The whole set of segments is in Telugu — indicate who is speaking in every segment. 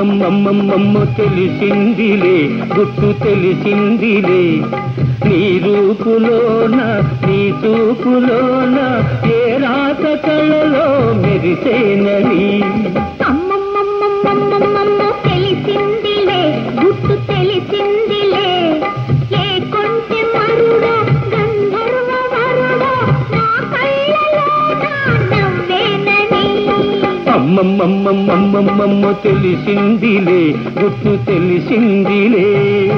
Speaker 1: అమ్మమ్మమ్మమ్మమ్మ తెలిసిందిలే గుట్టు తెలిసిందిలే నీ రూపులోన నీ చూపులోన ఏ రాత కళలో మెరిసేనని
Speaker 2: అమ్మమ్మమ్మమ్మమ్మమ్మమ్మ తెలిసిందిలే గుట్టు తెలిసిందిలే ఏ కొంచె మరుడో గంధర్వ వరుడో నా కళ్ళలో నా నవ్వేనని
Speaker 1: అమ్మమ్మమ్మమ్మమ్మమ్మ తెలిసిందిలే గుట్టు తెలిసిందిలే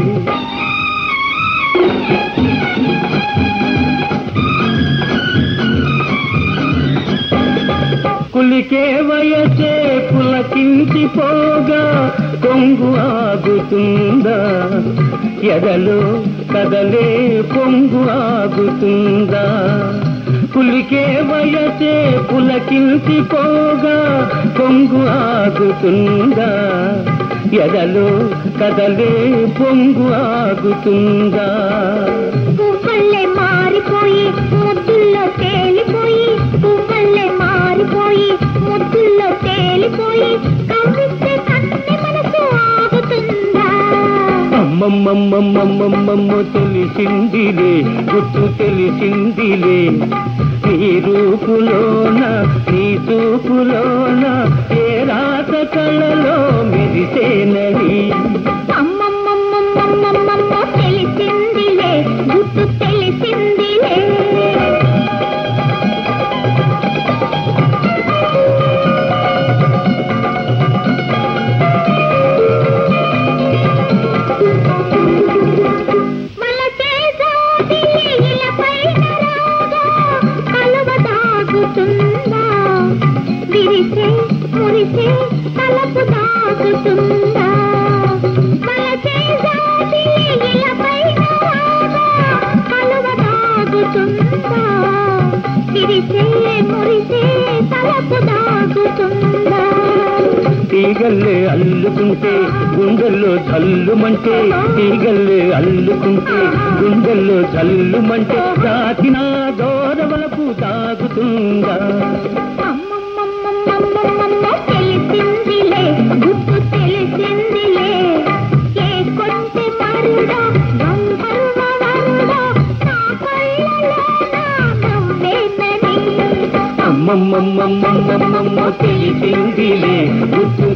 Speaker 1: కులికే వయసే పులకించిపోగా కొంగు ఆగుతుందా ఎదలో కదలే పొంగు ఆగుతుందా కులికే వయసే పులకించిపోగా కొంగు ఆగుతుందా ఎదలో కదలే పొంగు ఆగుతుందా
Speaker 2: పువ్వుల్లే మారిపోయి ముద్దుల్లో తేలిపోయి పువ్వుల్లే మారిపోయి ముద్దుల్లో తేలిపోయి కవ్విస్తే కన్నె మనసు ఆగుతుందా
Speaker 1: అమ్మమ్మమ్మమ్మమ్మమ్మ తెలిసిందిలే గుర్తు తెలిసిందిలే నీ రూపులోన నీ చూపులోన ఏ రాత కళలో మెరిసేనని
Speaker 2: అమ్మమ్మమ్మమ్మమ్మమ్మ తెలిసిందిలే గుట్టు తెలిసిందిలే మలచే జాతి ఇలపైన రాగా కలువ దాగుతుందా విరిసే మురిసే తలపు దాగుతుందా మలచే జాతి ఇలపైన రాగా కలువ దాగుతుందా విరిసే మురిసే తలపు దాగుతుందా
Speaker 1: తీగల్లే అల్లుకుంటే గుండెల్లో జల్లుమంటే తీగల్లే అల్లుకుంటే గుండెల్లో జల్లుమంటే దాచిన గౌరవలకు తాగుతుందా
Speaker 2: అమ్మమ్మమ్మమ్మమ్మమ్మ తెలిసిందిలే గుర్తు తెలిసిందిలే ఏ కొంచె మరుడో గంధర్వ వరుడో నా కళ్ళలో నా నవ్వేనని
Speaker 1: అమ్మమ్మమ్మమ్మమ్మమ్మ తెలిసిందిలే గుర్తు